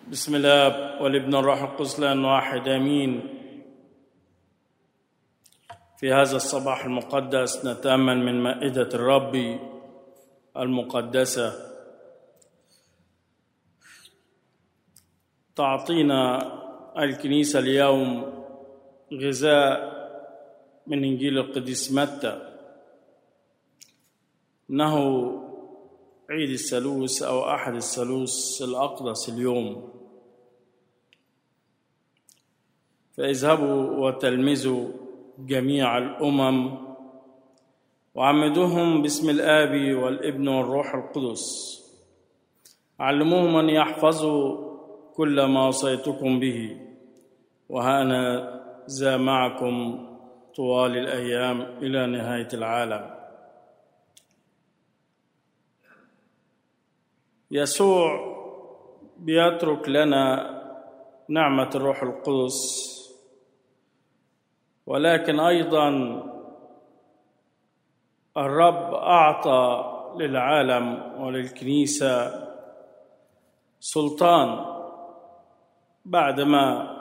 بسم الله والابن الروح القدس لان واحد امين في هذا الصباح المقدس نتامل من مائده الرب المقدسه تعطينا الكنيسه اليوم غذاء من انجيل القديس متى انه عيد الثالوث او احد الثالوث الاقدس اليوم فاذهبوا وتلمذوا جميع الامم وعمدوهم باسم الاب والابن والروح القدس علموهم ان يحفظوا كل ما وصيتكم به وها ذا معكم طوال الايام الى نهايه العالم يسوع بيترك لنا نعمه الروح القدس ولكن ايضا الرب اعطى للعالم وللكنيسه سلطان بعدما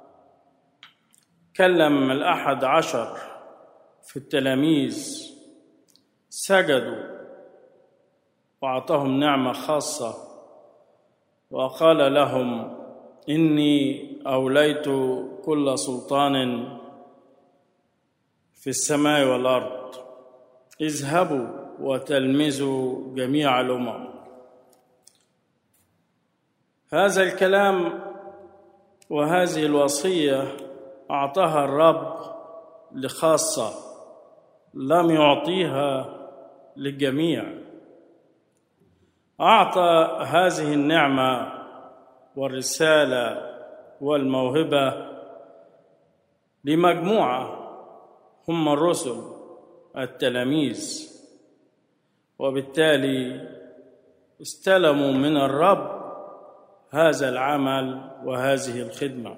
كلم الاحد عشر في التلاميذ سجدوا واعطاهم نعمه خاصه وقال لهم اني اوليت كل سلطان في السماء والارض اذهبوا وتلمذوا جميع الامم هذا الكلام وهذه الوصيه اعطاها الرب لخاصه لم يعطيها للجميع اعطى هذه النعمه والرساله والموهبه لمجموعه هم الرسل التلاميذ وبالتالي استلموا من الرب هذا العمل وهذه الخدمه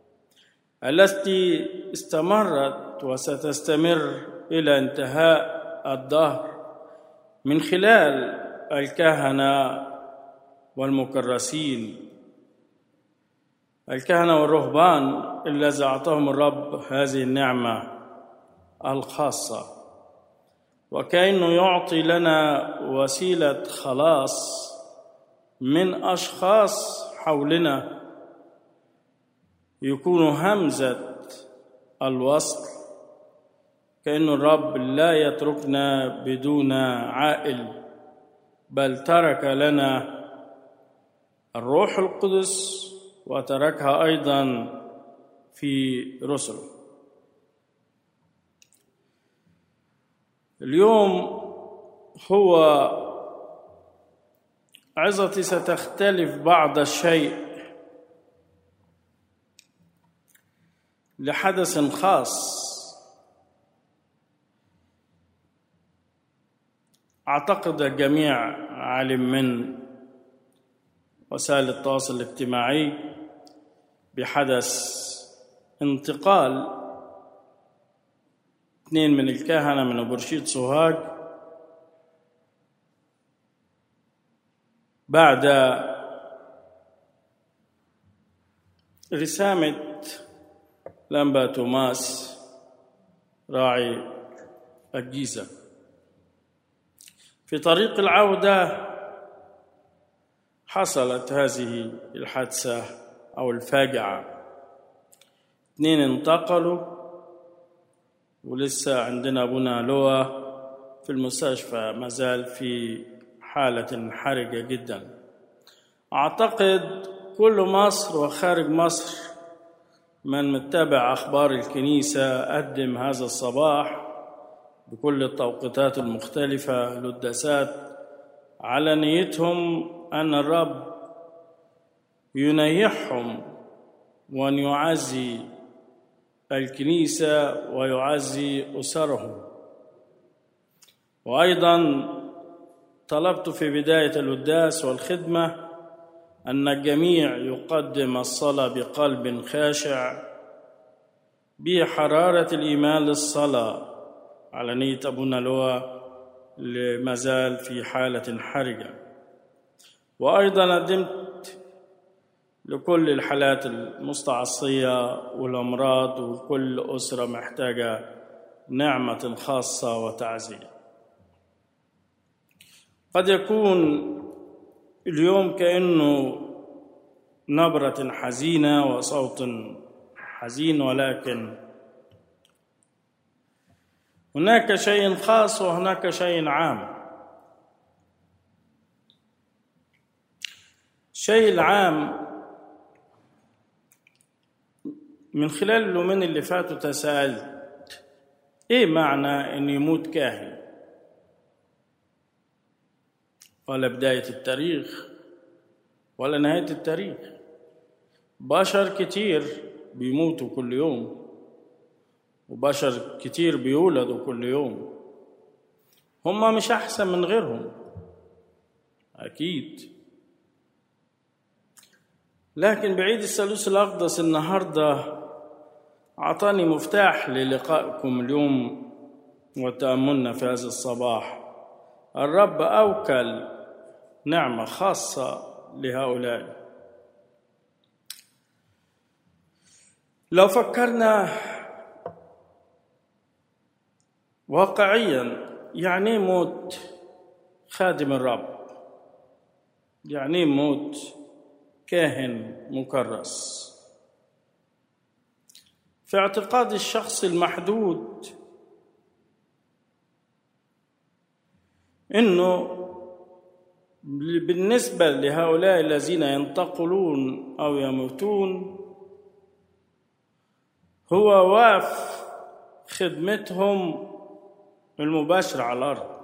التي استمرت وستستمر الى انتهاء الدهر من خلال الكهنه والمكرسين الكهنه والرهبان الذي اعطاهم الرب هذه النعمه الخاصه وكانه يعطي لنا وسيله خلاص من اشخاص حولنا يكون همزه الوصل كأن الرب لا يتركنا بدون عائل بل ترك لنا الروح القدس وتركها أيضا في رسله اليوم هو عظتي ستختلف بعض الشيء لحدث خاص اعتقد الجميع علم من وسائل التواصل الاجتماعي بحدث انتقال اثنين من الكهنه من ابو سوهاج بعد رسامه لمبا توماس راعي الجيزه في طريق العودة حصلت هذه الحادثة أو الفاجعة اثنين انتقلوا ولسه عندنا أبونا لوا في المستشفى مازال في حالة حرجة جدا أعتقد كل مصر وخارج مصر من متابع أخبار الكنيسة قدم هذا الصباح بكل التوقيتات المختلفة القداسات على نيتهم أن الرب ينيحهم وأن يعزي الكنيسة ويعزي أسرهم وأيضا طلبت في بداية القداس والخدمة أن الجميع يقدم الصلاة بقلب خاشع بحرارة الإيمان للصلاة على نية أبونا لوا ما زال في حالة حرجة وأيضا قدمت لكل الحالات المستعصية والأمراض وكل أسرة محتاجة نعمة خاصة وتعزية قد يكون اليوم كأنه نبرة حزينة وصوت حزين ولكن هناك شيء خاص وهناك شيء عام الشيء العام من خلال اليومين اللي فاتوا تساءلت ايه معنى ان يموت كاهن ولا بداية التاريخ ولا نهاية التاريخ بشر كتير بيموتوا كل يوم وبشر كتير بيولدوا كل يوم هم مش أحسن من غيرهم أكيد لكن بعيد الثالوث الأقدس النهاردة أعطاني مفتاح للقائكم اليوم وتأملنا في هذا الصباح الرب أوكل نعمة خاصة لهؤلاء لو فكرنا واقعيا يعني موت خادم الرب يعني موت كاهن مكرس في اعتقاد الشخص المحدود انه بالنسبه لهؤلاء الذين ينتقلون او يموتون هو واف خدمتهم المباشره على الارض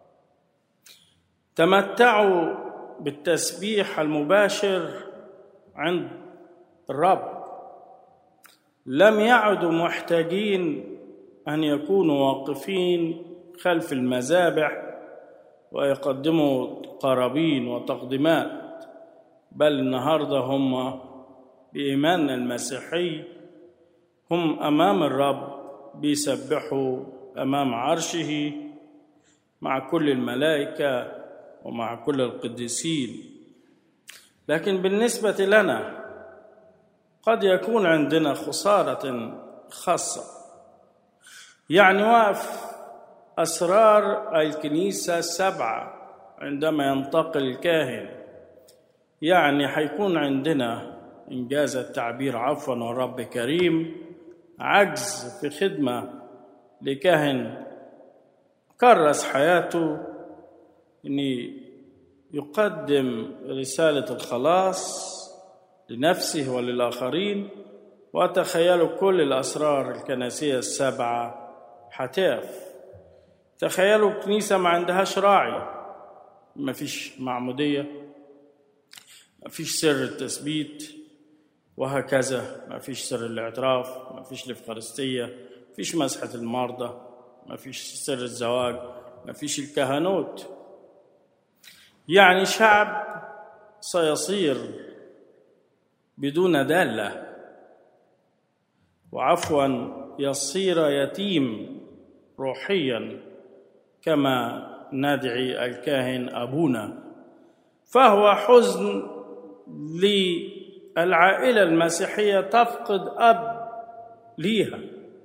تمتعوا بالتسبيح المباشر عند الرب لم يعدوا محتاجين ان يكونوا واقفين خلف المذابح ويقدموا قرابين وتقديمات بل النهارده هم بايماننا المسيحي هم امام الرب بيسبحوا امام عرشه مع كل الملائكه ومع كل القديسين لكن بالنسبه لنا قد يكون عندنا خساره خاصه يعني واقف اسرار الكنيسه السبعه عندما ينتقل الكاهن يعني حيكون عندنا انجاز التعبير عفوا والرب كريم عجز في خدمه لكاهن كرس حياته ان يقدم رساله الخلاص لنفسه وللاخرين وتخيلوا كل الاسرار الكنسيه السبعه حتقف تخيلوا كنيسه ما عندهاش راعي ما فيش معموديه ما فيش سر التثبيت وهكذا ما فيش سر الاعتراف ما فيش الافخارستيه ما فيش مسحه المرضى ما فيش سر الزواج ما فيش الكهنوت يعني شعب سيصير بدون داله وعفوا يصير يتيم روحيا كما ندعي الكاهن ابونا فهو حزن للعائله المسيحيه تفقد اب ليها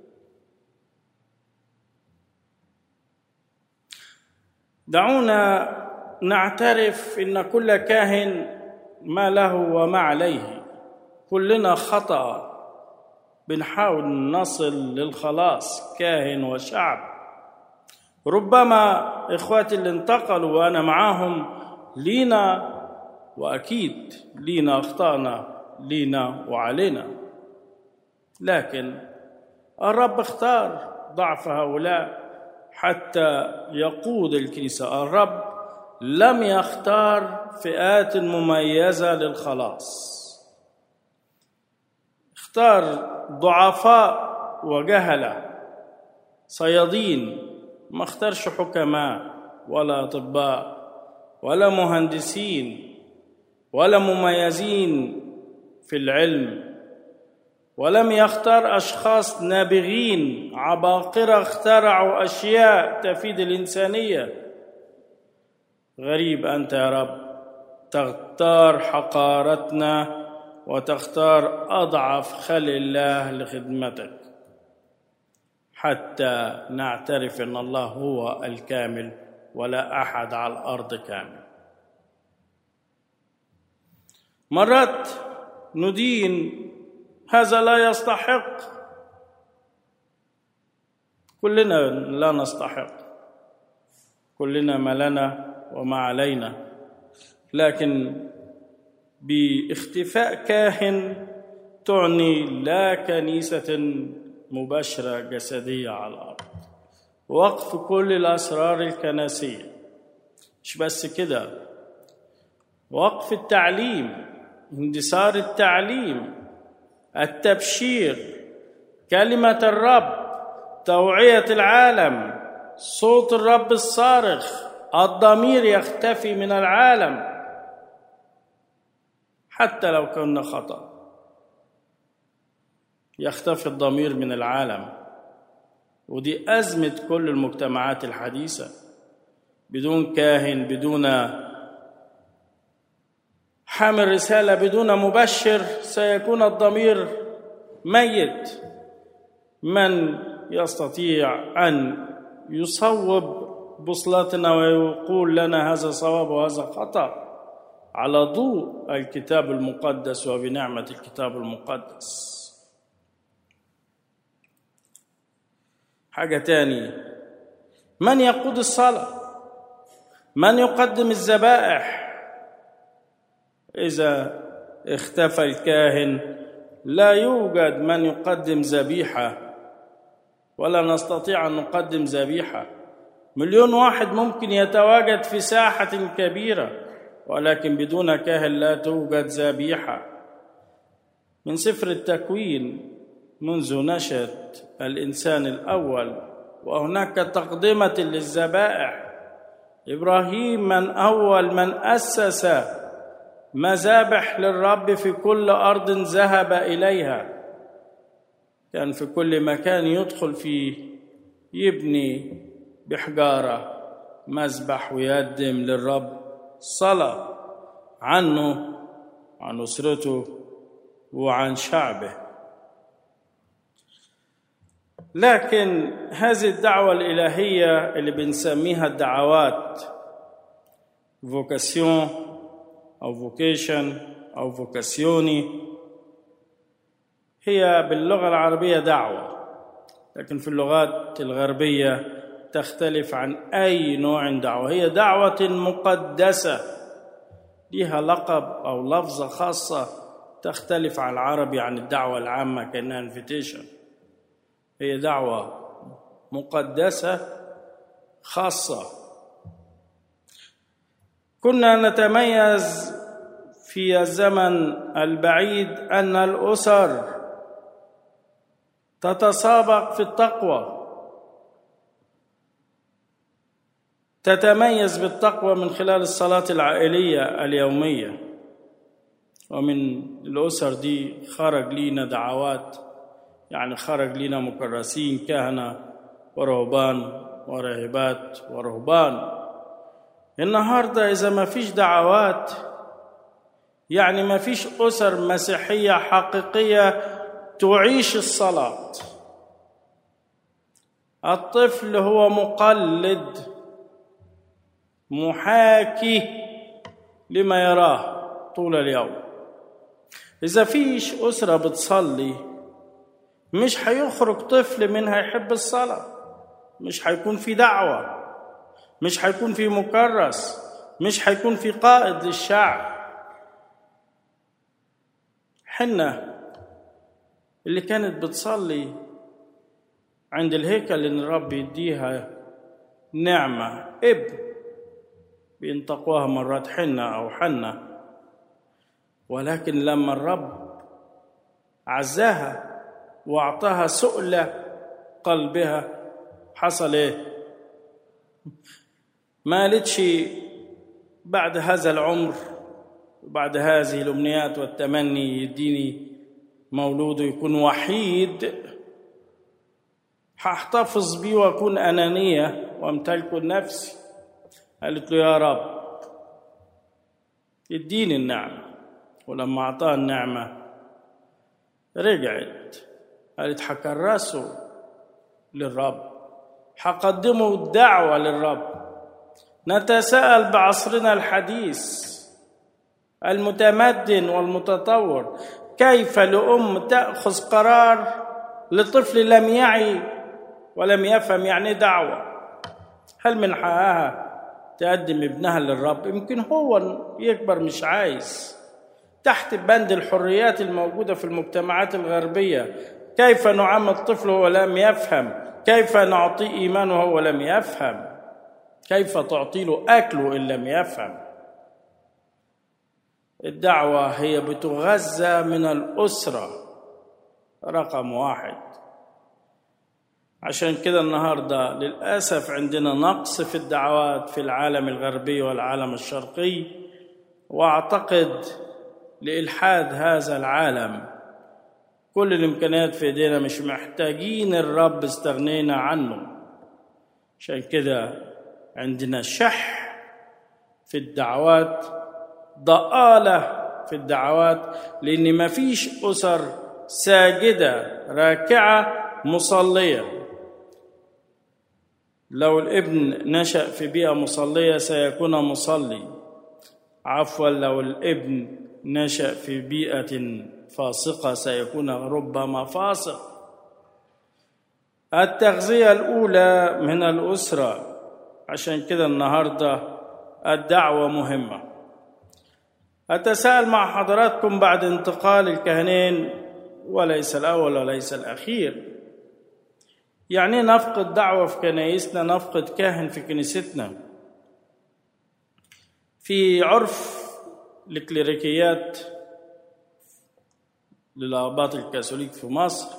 دعونا نعترف ان كل كاهن ما له وما عليه كلنا خطا بنحاول نصل للخلاص كاهن وشعب ربما اخواتي اللي انتقلوا وانا معاهم لينا واكيد لينا اخطانا لينا وعلينا لكن الرب اختار ضعف هؤلاء حتى يقود الكنيسه الرب لم يختار فئات مميزه للخلاص اختار ضعفاء وجهله صيادين ما اختارش حكماء ولا اطباء ولا مهندسين ولا مميزين في العلم ولم يختار اشخاص نابغين عباقره اخترعوا اشياء تفيد الانسانيه غريب انت يا رب تختار حقارتنا وتختار أضعف خلق الله لخدمتك حتى نعترف أن الله هو الكامل ولا أحد على الأرض كامل مرات ندين هذا لا يستحق كلنا لا نستحق كلنا ما لنا وما علينا لكن باختفاء كاهن تعني لا كنيسة مباشرة جسدية على الأرض وقف كل الأسرار الكنسية مش بس كده وقف التعليم اندثار التعليم التبشير كلمة الرب توعية العالم صوت الرب الصارخ الضمير يختفي من العالم حتى لو كنا خطأ يختفي الضمير من العالم ودي أزمة كل المجتمعات الحديثة بدون كاهن بدون حامل رسالة بدون مبشر سيكون الضمير ميت من يستطيع أن يصوب بوصلتنا ويقول لنا هذا صواب وهذا خطأ على ضوء الكتاب المقدس وبنعمة الكتاب المقدس حاجة تاني من يقود الصلاة من يقدم الذبائح إذا اختفى الكاهن لا يوجد من يقدم ذبيحة ولا نستطيع أن نقدم ذبيحة مليون واحد ممكن يتواجد في ساحة كبيرة ولكن بدون كاهن لا توجد ذبيحة من سفر التكوين منذ نشأة الإنسان الأول وهناك تقدمة للذبائح إبراهيم من أول من أسس مذابح للرب في كل أرض ذهب إليها كان في كل مكان يدخل فيه يبني بحجارة مذبح ويقدم للرب صلاة عنه عن أسرته وعن شعبه لكن هذه الدعوة الإلهية اللي بنسميها الدعوات فوكاسيون أو فوكيشن أو فوكاسيوني هي باللغة العربية دعوة لكن في اللغات الغربية تختلف عن أي نوع دعوة هي دعوة مقدسة لها لقب أو لفظة خاصة تختلف عن العربي عن الدعوة العامة كأنها انفيتيشن هي دعوة مقدسة خاصة كنا نتميز في الزمن البعيد أن الأسر تتسابق في التقوى تتميز بالتقوى من خلال الصلاة العائلية اليومية ومن الأسر دي خرج لينا دعوات يعني خرج لنا مكرسين كهنة ورهبان وراهبات ورهبان النهاردة إذا ما فيش دعوات يعني ما فيش أسر مسيحية حقيقية تعيش الصلاة الطفل هو مقلد محاكي لما يراه طول اليوم إذا فيش أسرة بتصلي مش هيخرج طفل منها يحب الصلاة مش هيكون في دعوة مش هيكون في مكرس مش هيكون في قائد للشعب حنة اللي كانت بتصلي عند الهيكل ان الرب يديها نعمة ابن بينطقوها مرات حنة أو حنة ولكن لما الرب عزاها واعطاها سؤل قلبها حصل ايه ما قالتش بعد هذا العمر وبعد هذه الامنيات والتمني يديني مولود يكون وحيد هحتفظ بيه واكون انانيه وامتلك نفسي قالت له يا رب اديني النعمه ولما أعطاه النعمة رجعت قالت حكرسوا للرب حقدموا الدعوة للرب نتساءل بعصرنا الحديث المتمدن والمتطور كيف لأم تأخذ قرار لطفل لم يعي ولم يفهم يعني دعوة هل من حقها تقدم ابنها للرب يمكن هو يكبر مش عايز تحت بند الحريات الموجودة في المجتمعات الغربية كيف نعم الطفل وهو لم يفهم كيف نعطيه إيمانه وهو لم يفهم كيف تعطي له أكله إن لم يفهم الدعوة هي بتغذى من الأسرة رقم واحد عشان كده النهاردة للأسف عندنا نقص في الدعوات في العالم الغربي والعالم الشرقي وأعتقد لإلحاد هذا العالم كل الإمكانيات في إيدينا مش محتاجين الرب استغنينا عنه عشان كده عندنا شح في الدعوات ضآلة في الدعوات لأن ما فيش أسر ساجدة راكعة مصلية لو الابن نشأ في بيئة مصلية سيكون مصلي عفوا لو الابن نشأ في بيئة فاسقة سيكون ربما فاسق التغذية الأولى من الأسرة عشان كده النهاردة الدعوة مهمة أتساءل مع حضراتكم بعد انتقال الكهنين وليس الأول وليس الأخير يعني نفقد دعوة في كنايسنا نفقد كاهن في كنيستنا في عرف الكليريكيات للآباط الكاثوليك في مصر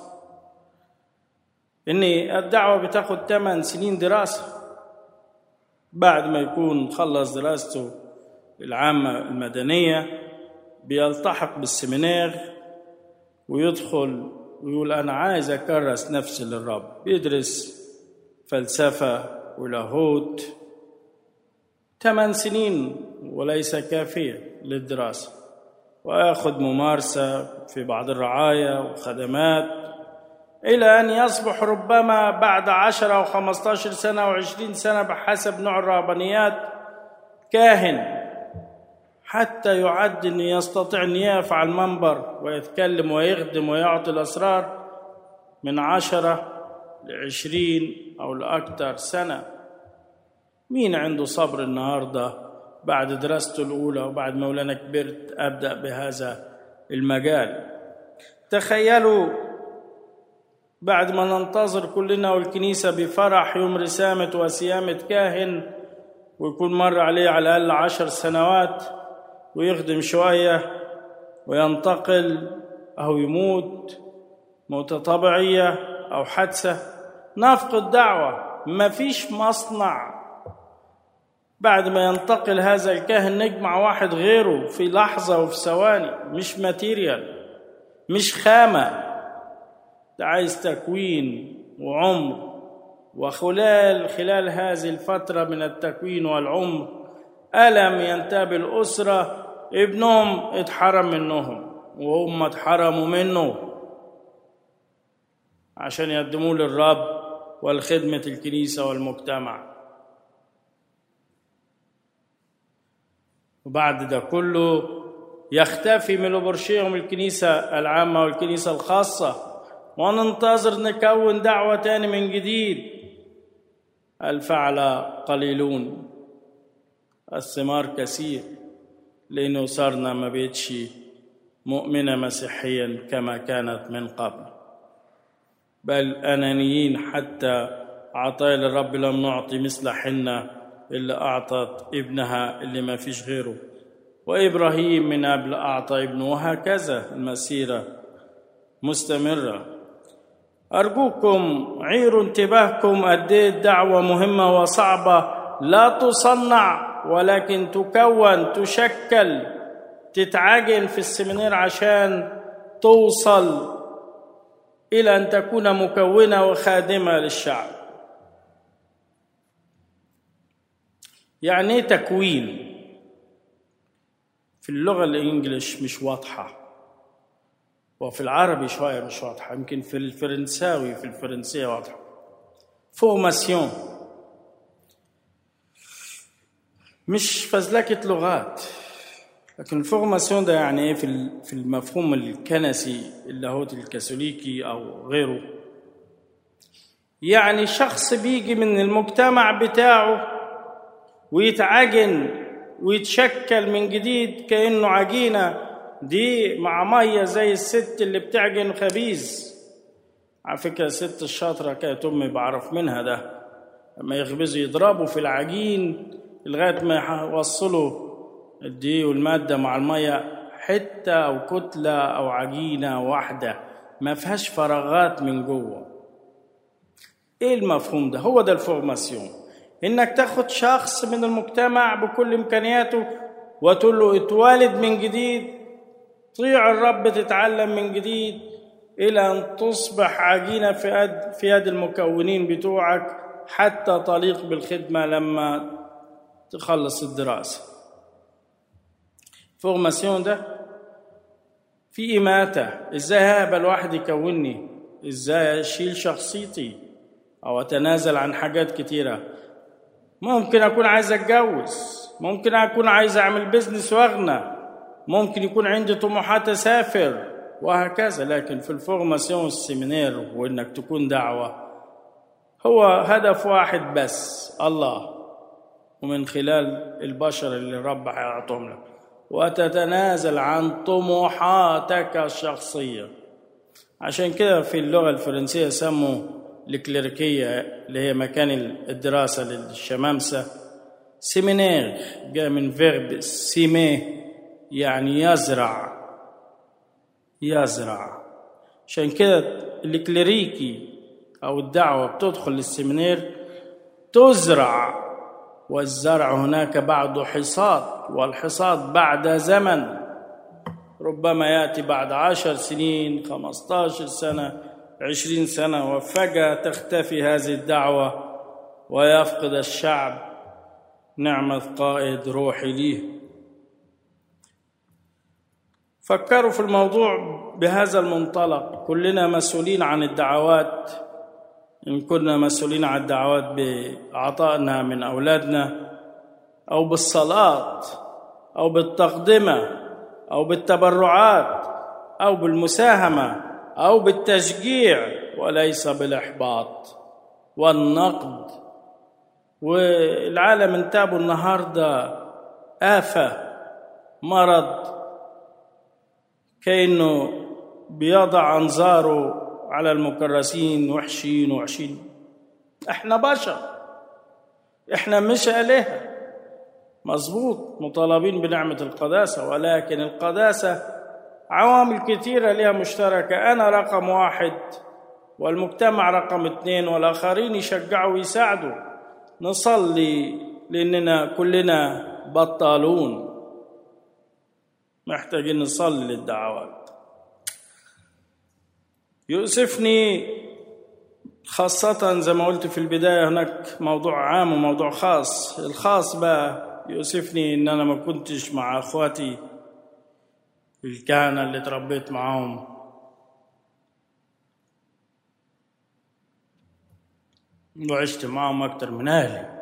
إن الدعوة بتاخد 8 سنين دراسة بعد ما يكون خلص دراسته العامة المدنية بيلتحق بالسمينار ويدخل ويقول أنا عايز أكرس نفسي للرب بيدرس فلسفة ولاهوت ثمان سنين وليس كافية للدراسة ويأخذ ممارسة في بعض الرعاية وخدمات إلى أن يصبح ربما بعد عشرة أو خمسة عشر سنة أو عشرين سنة بحسب نوع الرهبانيات كاهن حتى يعد أن يستطيع أن يقف على المنبر ويتكلم ويخدم ويعطي الأسرار من عشرة لعشرين أو لأكثر سنة مين عنده صبر النهاردة بعد دراسته الأولى وبعد مولانا كبرت أبدأ بهذا المجال تخيلوا بعد ما ننتظر كلنا والكنيسة بفرح يوم رسامة وسيامة كاهن ويكون مر عليه على الأقل عشر سنوات ويخدم شوية وينتقل أو يموت موتة طبيعية أو حادثة نفقد دعوة ما فيش مصنع بعد ما ينتقل هذا الكاهن نجمع واحد غيره في لحظة وفي ثواني مش ماتيريال مش خامة ده عايز تكوين وعمر وخلال خلال هذه الفترة من التكوين والعمر ألم ينتابه الأسرة ابنهم اتحرم منهم وهم اتحرموا منه عشان يقدموا للرب والخدمة الكنيسة والمجتمع وبعد ده كله يختفي من برشيهم الكنيسة العامة والكنيسة الخاصة وننتظر نكون دعوة تاني من جديد الفعل قليلون الثمار كثير لأنه صرنا ما بيتش مؤمنة مسيحيا كما كانت من قبل بل أنانيين حتى عطايا للرب لم نعطي مثل حنة اللي أعطت ابنها اللي ما فيش غيره وإبراهيم من قبل أعطى ابنه وهكذا المسيرة مستمرة أرجوكم عيروا انتباهكم قد الدعوة مهمة وصعبة لا تصنع ولكن تكون تشكل تتعجن في السمينار عشان توصل إلى أن تكون مكونة وخادمة للشعب يعني تكوين في اللغة الإنجليش مش واضحة وفي العربي شوية مش واضحة يمكن في الفرنساوي في الفرنسية واضحة فورماسيون مش فزلكة لغات لكن الفورماسيون ده يعني ايه في في المفهوم الكنسي اللاهوتي الكاثوليكي او غيره يعني شخص بيجي من المجتمع بتاعه ويتعجن ويتشكل من جديد كانه عجينه دي مع ميه زي الست اللي بتعجن خبيز على فكره الست الشاطره كانت امي بعرف منها ده لما يخبزوا يضربوا في العجين لغايه ما يوصلوا الدقيق والماده مع الميه حته او كتله او عجينه واحده ما فيهاش فراغات من جوه ايه المفهوم ده هو ده الفورماسيون انك تاخد شخص من المجتمع بكل امكانياته وتقول له اتولد من جديد طيع الرب تتعلم من جديد الى ان تصبح عجينه في يد في يد المكونين بتوعك حتى تليق بالخدمه لما تخلص الدراسه فورماسيون ده في إماتة إزاي هقبل واحد يكونني إزاي أشيل شخصيتي أو أتنازل عن حاجات كتيرة ممكن أكون عايز أتجوز ممكن أكون عايز أعمل بيزنس وأغنى ممكن يكون عندي طموحات أسافر وهكذا لكن في الفورماسيون السيمينير وإنك تكون دعوة هو هدف واحد بس الله ومن خلال البشر اللي الرب هيعطيهم لك وتتنازل عن طموحاتك الشخصية عشان كده في اللغة الفرنسية سموا الكليركية اللي هي مكان الدراسة للشمامسة سيمينير جاء من فيرب سيمي يعني يزرع يزرع عشان كده الكليريكي أو الدعوة بتدخل للسيمينير تزرع والزرع هناك بعد حصاد والحصاد بعد زمن ربما يأتي بعد عشر سنين خمسة عشر سنة عشرين سنة وفجأة تختفي هذه الدعوة ويفقد الشعب نعمة قائد روحي ليه فكروا في الموضوع بهذا المنطلق كلنا مسؤولين عن الدعوات إن كنا مسؤولين عن الدعوات بعطائنا من أولادنا أو بالصلاة أو بالتقدمة أو بالتبرعات أو بالمساهمة أو بالتشجيع وليس بالإحباط والنقد والعالم انتابه النهارده آفة مرض كأنه بيضع أنظاره على المكرسين وحشين وحشين احنا بشر احنا مش آلهة مظبوط مطالبين بنعمة القداسة ولكن القداسة عوامل كثيرة لها مشتركة أنا رقم واحد والمجتمع رقم اثنين والآخرين يشجعوا ويساعدوا نصلي لأننا كلنا بطالون محتاجين نصلي للدعوات يؤسفني خاصة زي ما قلت في البداية هناك موضوع عام وموضوع خاص الخاص بقى يؤسفني إن أنا ما كنتش مع أخواتي الكهنة اللي تربيت معاهم وعشت معاهم أكتر من أهلي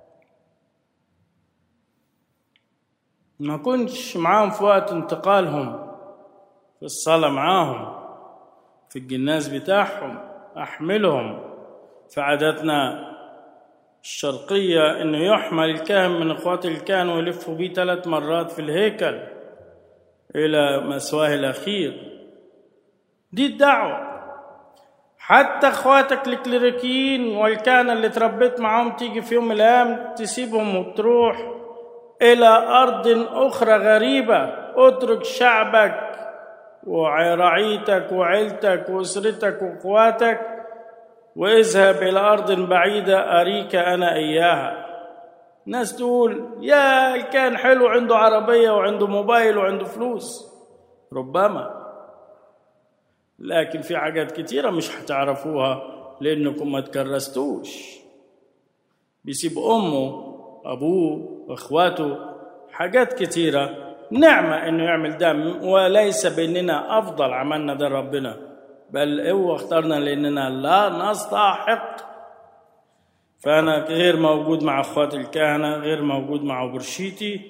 ما كنتش معاهم في وقت انتقالهم في الصلاة معاهم في الجناز بتاعهم أحملهم في عاداتنا الشرقية إنه يحمل الكاهن من إخوات الكاهن ويلفوا بيه ثلاث مرات في الهيكل إلى مسواه الأخير دي الدعوة حتى إخواتك الكليريكيين والكهنة اللي تربيت معاهم تيجي في يوم من الأيام تسيبهم وتروح إلى أرض أخرى غريبة اترك شعبك ورعيتك وعيلتك واسرتك واخواتك واذهب الى ارض بعيده اريك انا اياها ناس تقول يا كان حلو عنده عربيه وعنده موبايل وعنده فلوس ربما لكن في حاجات كتيرة مش هتعرفوها لأنكم ما تكرستوش بيسيب أمه أبوه إخواته حاجات كتيرة نعمة إنه يعمل ده وليس بأننا أفضل عملنا ده ربنا بل هو اختارنا لأننا لا نستحق فأنا غير موجود مع أخواتي الكهنة غير موجود مع برشيتي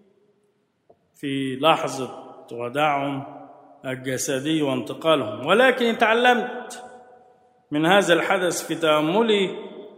في لحظة وداعهم الجسدي وانتقالهم ولكن تعلمت من هذا الحدث في تأملي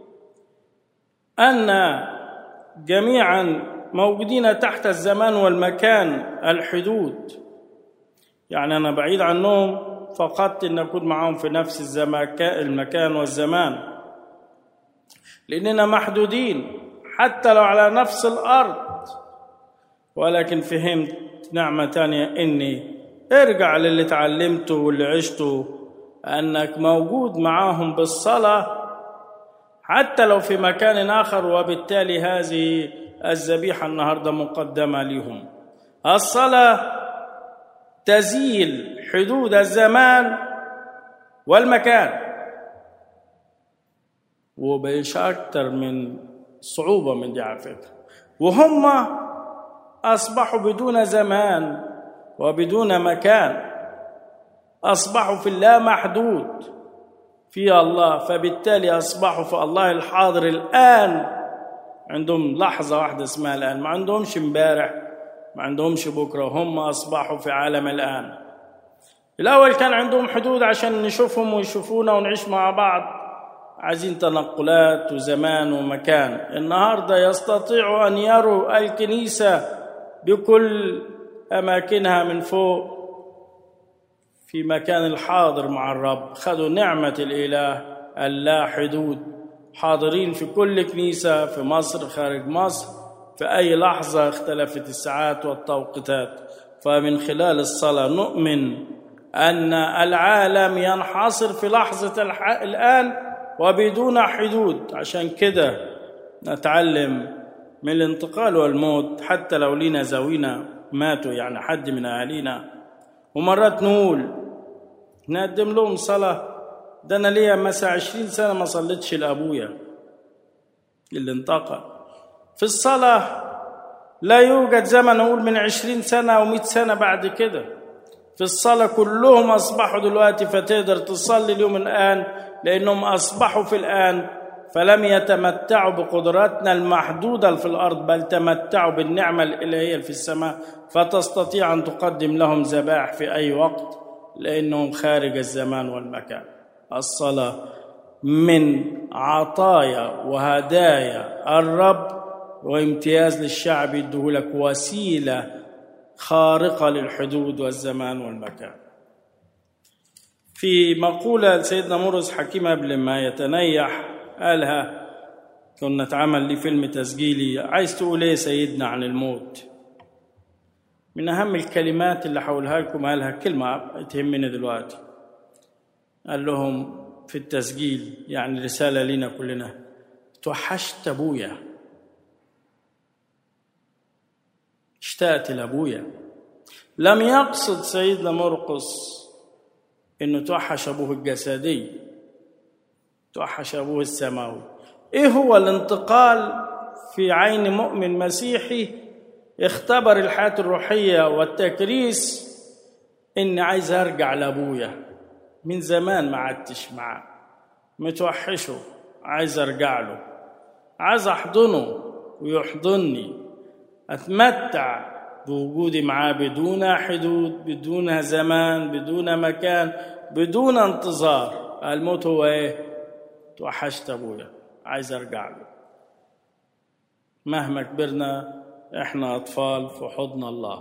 أن جميعا موجودين تحت الزمان والمكان الحدود يعني أنا بعيد عنهم فقدت أن أكون معهم في نفس المكان والزمان لأننا محدودين حتى لو على نفس الأرض ولكن فهمت نعمة تانية إني ارجع للي تعلمته واللي عشته أنك موجود معاهم بالصلاة حتى لو في مكان آخر وبالتالي هذه الذبيحة النهاردة مقدمة لهم الصلاة تزيل حدود الزمان والمكان وبيش أكتر من صعوبة من دي على فكرة وهم أصبحوا بدون زمان وبدون مكان أصبحوا في اللامحدود في الله فبالتالي أصبحوا في الله الحاضر الآن عندهم لحظة واحدة اسمها الآن ما عندهمش امبارح ما عندهمش بكرة هم أصبحوا في عالم الآن الأول كان عندهم حدود عشان نشوفهم ويشوفونا ونعيش مع بعض عايزين تنقلات وزمان ومكان النهاردة يستطيعوا أن يروا الكنيسة بكل أماكنها من فوق في مكان الحاضر مع الرب خذوا نعمة الإله اللا حدود حاضرين في كل كنيسة في مصر خارج مصر في أي لحظة اختلفت الساعات والتوقيتات فمن خلال الصلاة نؤمن أن العالم ينحصر في لحظة الآن وبدون حدود عشان كده نتعلم من الانتقال والموت حتى لو لينا زوينا ماتوا يعني حد من أهالينا ومرات نقول نقدم لهم صلاة ده أنا ليا مثلا عشرين سنة ما صليتش لأبويا اللي انتقل في الصلاة لا يوجد زمن أقول من عشرين سنة أو مئة سنة بعد كده في الصلاة كلهم أصبحوا دلوقتي فتقدر تصلي اليوم الآن لأنهم أصبحوا في الآن فلم يتمتعوا بقدراتنا المحدودة في الأرض بل تمتعوا بالنعمة الإلهية في السماء فتستطيع أن تقدم لهم ذبائح في أي وقت لأنهم خارج الزمان والمكان الصلاة من عطايا وهدايا الرب وامتياز للشعب يديهولك وسيلة خارقة للحدود والزمان والمكان في مقولة لسيدنا مرقس حكيم قبل ما يتنيح قالها كنا اتعمل لي فيلم تسجيلي عايز تقول ايه سيدنا عن الموت من اهم الكلمات اللي هقولها لكم قالها كلمه تهمني دلوقتي قال لهم في التسجيل يعني رساله لينا كلنا توحشت ابويا اشتقت لابويا لم يقصد سيدنا مرقس انه توحش ابوه الجسدي توحش ابوه السماوي ايه هو الانتقال في عين مؤمن مسيحي اختبر الحياه الروحيه والتكريس اني عايز ارجع لابويا من زمان ما عدتش معاه متوحشه عايز ارجع له عايز احضنه ويحضني اتمتع بوجودي معاه بدون حدود بدون زمان بدون مكان بدون انتظار الموت هو ايه توحشت ابويا عايز ارجع له مهما كبرنا احنا اطفال في حضن الله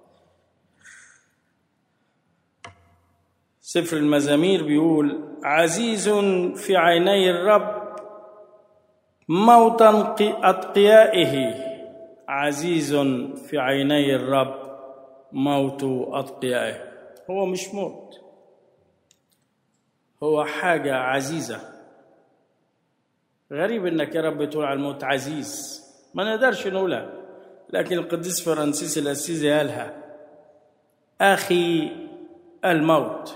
سفر المزامير بيقول عزيز في عيني الرب موت اتقيائه عزيز في عيني الرب موت اتقيائه هو مش موت هو حاجه عزيزه غريب انك يا رب تقول على الموت عزيز ما نقدرش نقولها لكن القديس فرانسيس الاسيزي قالها اخي الموت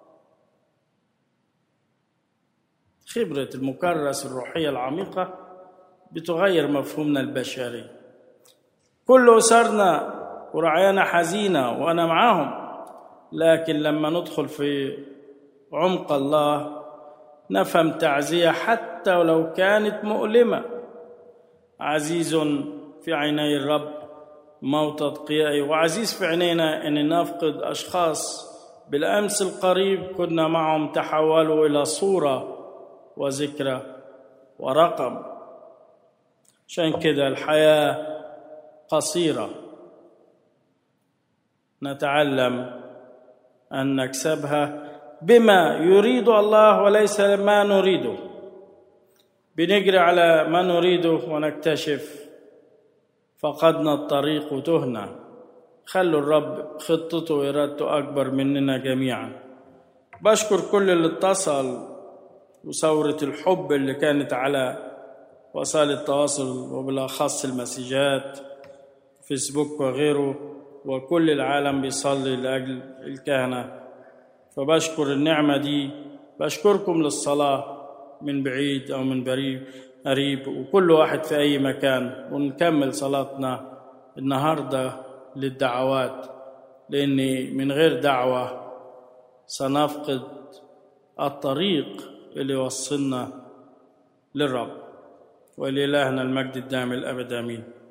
خبرة المكرس الروحية العميقة بتغير مفهومنا البشري كل أسرنا ورعايانا حزينة وأنا معاهم لكن لما ندخل في عمق الله نفهم تعزية حتى ولو كانت مؤلمة عزيز في عيني الرب موت أتقيائي وعزيز في عينينا أن نفقد أشخاص بالأمس القريب كنا معهم تحولوا إلى صورة وذكرى ورقم عشان كده الحياة قصيرة نتعلم أن نكسبها بما يريد الله وليس ما نريده بنجري على ما نريده ونكتشف فقدنا الطريق وتهنا خلوا الرب خطته وإرادته أكبر مننا جميعا بشكر كل اللي اتصل وثورة الحب اللي كانت على وسائل التواصل وبالأخص المسجات فيسبوك وغيره وكل العالم بيصلي لأجل الكهنة فبشكر النعمة دي بشكركم للصلاة من بعيد أو من بريد قريب وكل واحد في أي مكان ونكمل صلاتنا النهاردة للدعوات لأن من غير دعوة سنفقد الطريق اللي يوصلنا للرب ولإلهنا المجد الدائم الأبد آمين